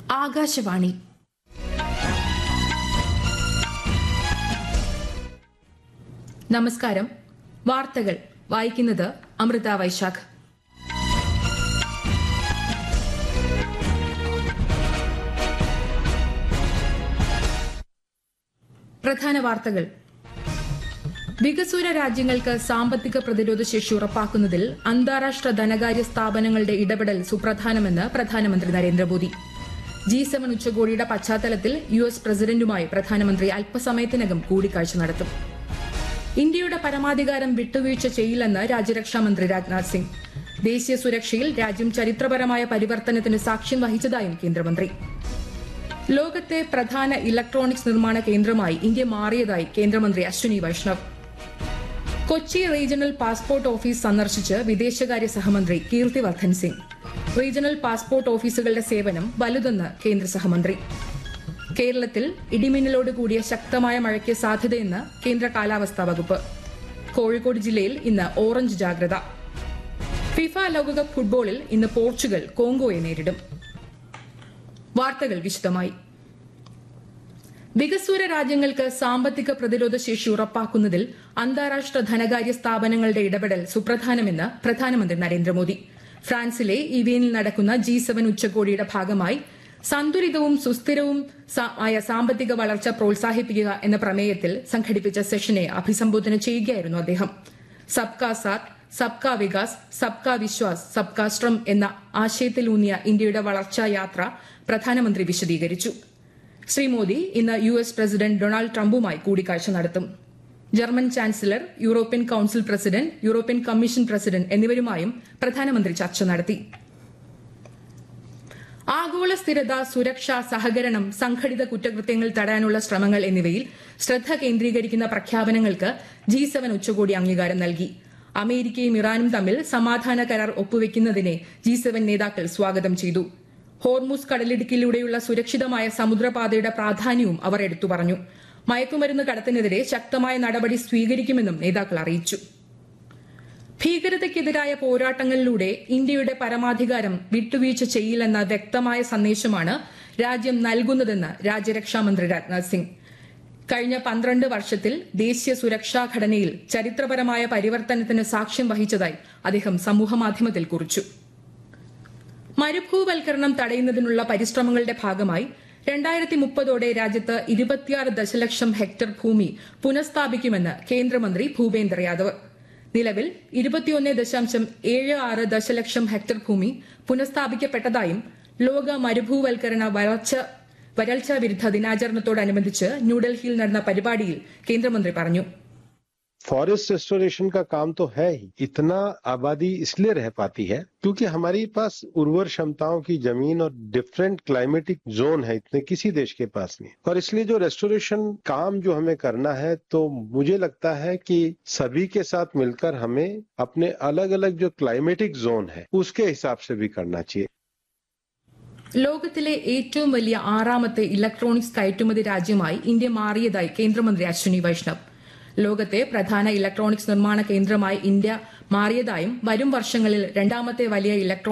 ആകാശവാണി നമസ്കാരം വാർത്തകൾ വായിക്കുന്നത് അമൃത വൈശാഖ് പ്രധാന വാർത്തകൾ വികസ്വര രാജ്യങ്ങൾക്ക് സാമ്പത്തിക പ്രതിരോധ ശേഷി ഉറപ്പാക്കുന്നതിൽ അന്താരാഷ്ട്ര ധനകാര്യ സ്ഥാപനങ്ങളുടെ ഇടപെടൽ സുപ്രധാനമെന്ന് പ്രധാനമന്ത്രി നരേന്ദ്രമോദി ജി സെവൻ ഉച്ചകോടിയുടെ പശ്ചാത്തലത്തിൽ യു എസ് പ്രസിഡന്റുമായി പ്രധാനമന്ത്രി അല്പസമയത്തിനകം കൂടിക്കാഴ്ച നടത്തും ഇന്ത്യയുടെ പരമാധികാരം വിട്ടുവീഴ്ച ചെയ്യില്ലെന്ന് രാജ്യരക്ഷാമന്ത്രി രാജ്നാഥ് സിംഗ് ദേശീയ സുരക്ഷയിൽ രാജ്യം ചരിത്രപരമായ പരിവർത്തനത്തിന് സാക്ഷ്യം വഹിച്ചതായും കേന്ദ്രമന്ത്രി ലോകത്തെ പ്രധാന ഇലക്ട്രോണിക്സ് നിർമ്മാണ കേന്ദ്രമായി ഇന്ത്യ മാറിയതായി കേന്ദ്രമന്ത്രി Ashwini Vaishnaw Kochi regional passport office സന്ദർശിച്ച് വിദേശകാര്യ സഹമന്ത്രി കീർത്തിവർദ്ധൻ സിംഗ് റീജിയണൽ പാസ്പോർട്ട് ഓഫീസുകളുടെ സേവനം വലുതെന്ന് കേന്ദ്ര സഹമന്ത്രി കേരളത്തിൽ ഇടിമിന്നലോട് കൂടിയ ശക്തമായ മഴയ്ക്ക് സാധ്യതയെന്ന് കേന്ദ്ര കാലാവസ്ഥാ വകുപ്പ് കോഴിക്കോട് ജില്ലയിൽ ഇന്ന് ഓറഞ്ച് ജാഗ്രത ഫിഫ ലോകകപ്പ് ഫുട്ബോളിൽ ഇന്ന് പോർച്ചുഗൽ കോങ്കോയെ നേരിടും വാർത്തകൾ വിശദമായി വികസ്വര രാജ്യങ്ങൾക്ക് സാമ്പത്തിക പ്രതിരോധ ശേഷി ഉറപ്പാക്കുന്നതിൽ അന്താരാഷ്ട്ര ധനകാര്യ സ്ഥാപനങ്ങളുടെ ഇടപെടൽ സുപ്രധാനമെന്ന് പ്രധാനമന്ത്രി നരേന്ദ്രമോദി ഫ്രാൻസിലെ ഇവിയനിൽ നടക്കുന്ന ജി സെവൻ ഉച്ചകോടിയുടെ ഭാഗമായി സന്തുലിതവും സുസ്ഥിരവും സ- ആയ സാമ്പത്തിക വളർച്ച പ്രോത്സാഹിപ്പിക്കുക എന്ന പ്രമേയത്തിൽ സംഘടിപ്പിച്ച സെഷനെ അഭിസംബോധന ചെയ്യുകയായിരുന്നു അദ്ദേഹം സബ്കാ സാത്ത് സബ്കാ വികാസ് സബ്കാ വിശ്വാസ് സബ്കാ ശ്രം എന്ന ആശയത്തിലൂന്നിയ ഇന്ത്യയുടെ വളർച്ചാ യാത്ര പ്രധാനമന്ത്രി വിശദീകരിച്ചു ശ്രീ മോദി ഇന്ന് യു എസ് പ്രസിഡന്റ് ഡൊണാൾഡ് ട്രംപുമായി കൂടിക്കാഴ്ച നടത്തും German chancellor European council president European commission president എന്നിവരുമായും പ്രധാനമന്ത്രി ചർച്ച നടത്തി ആഗോള സ്ഥിരത സുരക്ഷ സഹകരണം സംഘടിത കുറ്റകൃത്യങ്ങൾ തടയാനുള്ള ശ്രമങ്ങൾ എന്നിവയിൽ ശ്രദ്ധ കേന്ദ്രീകരിക്കുന്ന പ്രഖ്യാപനങ്ങൾക്ക് ജി സെവൻ ഉച്ചകോടി അംഗീകാരം നൽകി അമേരിക്കയും ഇറാനും തമ്മിൽ സമാധാന കരാർ ഒപ്പുവെക്കുന്നതിനെ ജി സെവൻ നേതാക്കൾ സ്വാഗതം ചെയ്തു ഹോർമുസ് കടലിടുക്കിലൂടെയുള്ള സുരക്ഷിതമായ സമുദ്രപാതയുടെ പ്രാധാന്യവും അവർ എടുത്തു പറഞ്ഞു മയക്കുമരുന്ന് കടത്തിനെതിരെ ശക്തമായ നടപടി സ്വീകരിക്കുമെന്നും നേതാക്കൾ അറിയിച്ചു ഭീകരതയ്ക്കെതിരായ പോരാട്ടങ്ങളിലൂടെ ഇന്ത്യയുടെ പരമാധികാരം വിട്ടുവീഴ്ച ചെയ്യില്ലെന്ന വ്യക്തമായ സന്ദേശമാണ് രാജ്യം നൽകുന്നതെന്ന് രാജ്യരക്ഷാമന്ത്രി രാജ്നാഥ് സിംഗ് കഴിഞ്ഞ പന്ത്രണ്ട് വർഷത്തിൽ ദേശീയ സുരക്ഷാ ഘടനയിൽ ചരിത്രപരമായ പരിവർത്തനത്തിന് സാക്ഷ്യം വഹിച്ചതായി അദ്ദേഹം സമൂഹമാധ്യമത്തിൽ കുറിച്ചു മരുഭൂവൽക്കരണം തടയുന്നതിനുള്ള പരിശ്രമങ്ങളുടെ ഭാഗമായി രണ്ടായിരത്തി മുപ്പതോടെ രാജ്യത്ത് ഇരുപത്തിയാറ് ദശലക്ഷം ഹെക്ടർ ഭൂമി പുനഃസ്ഥാപിക്കുമെന്ന് കേന്ദ്രമന്ത്രി ഭൂപേന്ദ്ര യാദവ് നിലവിൽ ഇരുപത്തിയൊന്ന് ദശാംശം ഏഴ് ആറ് ദശലക്ഷം ഹെക്ടർ ഭൂമി പുനഃസ്ഥാപിക്കപ്പെട്ടതായും ലോക മരുഭൂവൽക്കരണ വളർച്ച വരൾച്ചാ വിരുദ്ധ ദിനാചരണത്തോടനുബന്ധിച്ച് ന്യൂഡൽഹിയിൽ നടന്ന പരിപാടിയിൽ കേന്ദ്രമന്ത്രി പറഞ്ഞു फॉरेस्ट रेस्टोरेशन का काम तो है ही इतना आबादी इसलिए रह पाती है क्योंकि हमारे पास उर्वर क्षमताओं की जमीन और डिफरेंट क्लाइमेटिक जोन है इतने किसी देश के पास नहीं और इसलिए जो रेस्टोरेशन काम जो हमें करना है तो मुझे लगता है कि सभी के साथ मिलकर हमें अपने अलग अलग जो क्लाइमेटिक जोन है उसके हिसाब से भी करना चाहिए ലോകത്തിലെ ഏറ്റവും വലിയ ആറാമത്തെ ഇലക്ട്രോണിക്സ് കയറ്റുമതി രാജ്യമായി ഇന്ത്യ മാറിയതായി കേന്ദ്രമന്ത്രി അശ്വിനി വൈഷ്ണവ് ലോകത്തെ പ്രധാന ഇലക്ട്രോണിക്സ് നിർമ്മാണ കേന്ദ്രമായി ഇന്ത്യ മാറിയതായും വരും വർഷങ്ങളിൽ രണ്ടാമത്തെ വലിയ ഇലക്ട്രോണിക്സ്